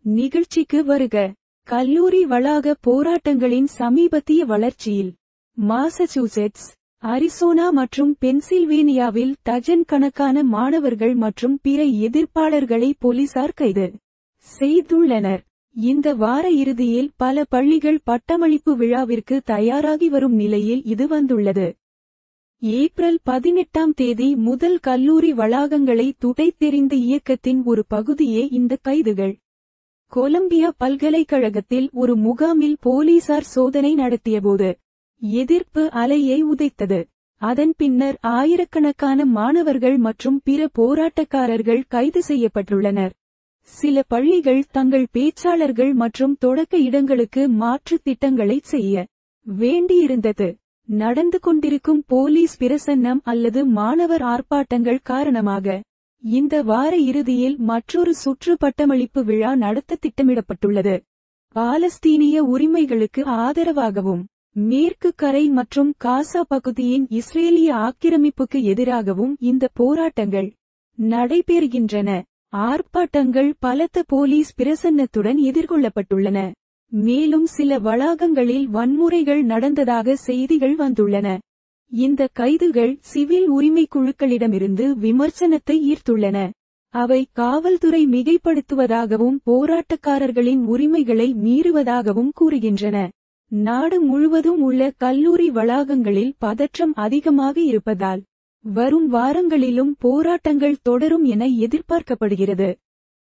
நிகழ்ச்சிக்கு வருக கல்லூரி வளாக போராட்டங்களின் சமீபத்திய வளர்ச்சியில் மாசசூசெட்ஸ் அரிசோனா மற்றும் பென்சில்வேனியாவில் டஜன் கணக்கான மாணவர்கள் மற்றும் பிற எதிர்ப்பாளர்களை போலீசார் கைது செய்துள்ளனர் இந்த வார இறுதியில் பல பள்ளிகள் பட்டமளிப்பு விழாவிற்கு தயாராகி வரும் நிலையில் இது வந்துள்ளது ஏப்ரல் பதினெட்டாம் தேதி முதல் கல்லூரி வளாகங்களை துடைத்தெறிந்த இயக்கத்தின் ஒரு பகுதியே இந்த கைதுகள் கொலம்பியா பல்கலைக்கழகத்தில் ஒரு முகாமில் போலீசார் சோதனை நடத்தியபோது எதிர்ப்பு அலையை உதைத்தது அதன் பின்னர் ஆயிரக்கணக்கான மாணவர்கள் மற்றும் பிற போராட்டக்காரர்கள் கைது செய்யப்பட்டுள்ளனர் சில பள்ளிகள் தங்கள் பேச்சாளர்கள் மற்றும் தொடக்க இடங்களுக்கு மாற்று திட்டங்களை செய்ய வேண்டியிருந்தது நடந்து கொண்டிருக்கும் போலீஸ் பிரசன்னம் அல்லது மாணவர் ஆர்ப்பாட்டங்கள் காரணமாக இந்த வார இறுதியில் மற்றொரு சுற்று பட்டமளிப்பு விழா நடத்த திட்டமிடப்பட்டுள்ளது பாலஸ்தீனிய உரிமைகளுக்கு ஆதரவாகவும் மேற்கு கரை மற்றும் காசா பகுதியின் இஸ்ரேலிய ஆக்கிரமிப்புக்கு எதிராகவும் இந்த போராட்டங்கள் நடைபெறுகின்றன ஆர்ப்பாட்டங்கள் பலத்த போலீஸ் பிரசன்னத்துடன் எதிர்கொள்ளப்பட்டுள்ளன மேலும் சில வளாகங்களில் வன்முறைகள் நடந்ததாக செய்திகள் வந்துள்ளன இந்த கைதுகள் சிவில் உரிமை குழுக்களிடமிருந்து விமர்சனத்தை ஈர்த்துள்ளன அவை காவல்துறை மிகைப்படுத்துவதாகவும் போராட்டக்காரர்களின் உரிமைகளை மீறுவதாகவும் கூறுகின்றன நாடு முழுவதும் உள்ள கல்லூரி வளாகங்களில் பதற்றம் அதிகமாக இருப்பதால் வரும் வாரங்களிலும் போராட்டங்கள் தொடரும் என எதிர்பார்க்கப்படுகிறது